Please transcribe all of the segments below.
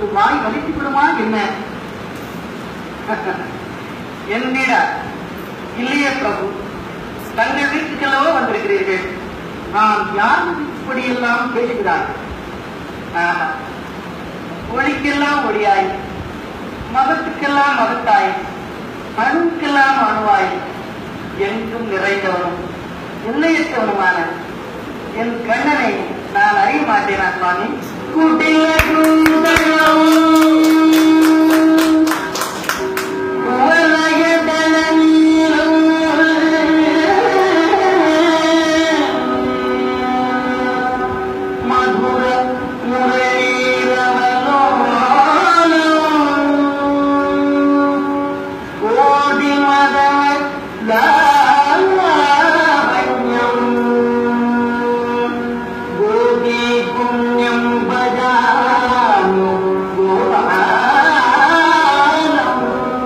வாய் வலித்து விடுமா என்ன என்னிட இல்லையே பிரபு தங்கள் வீட்டுக்கெல்லவோ வந்திருக்கிறீர்கள் நான் யார் இப்படியெல்லாம் பேசுகிறார்கள் ஆஹா. ஒளிக்கெல்லாம் ஒளியாய் மதத்துக்கெல்லாம் மதத்தாய் அணுக்கெல்லாம் அணுவாய் எங்கும் நிறைந்தவனும் எல்லையற்றவனுமான என் கண்ணனை நான் அறிய மாட்டேனா சுவாமி குடில குந்தளம் குவலயதள நீலம் மதுர முரளீரவலோலம் கோடி மத லாவண்யம் கோபி புண்ணியம் பஜாமி கோபாலம்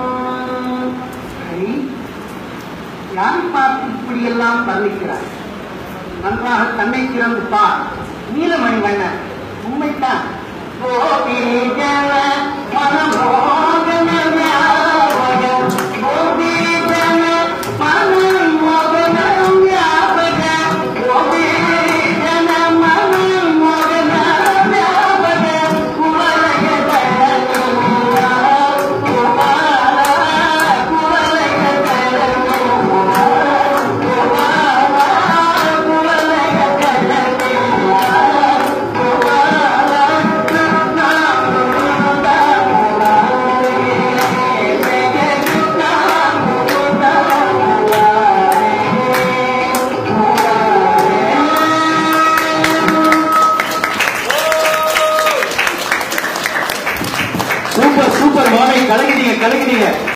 ஹரி, யாரை பார்த்து இப்படியெல்லாம் வர்ணிக்கிறார் நன்றாக கண்ணை திறந்து பார் நீலமணி வண்ணன் உண்மைத்தான் கோபி ஜன மனமோகன வியாபகம் கோபி ஜன மனமோகன வியாபகம் கோபி ஜன மனமோகன வியாபகம் குவலய தலனுமா குமார குவலய தலனுமா சூப்பர் சூப்பர் மாலை கலக்கிட்டீங்க கலக்கிட்டீங்க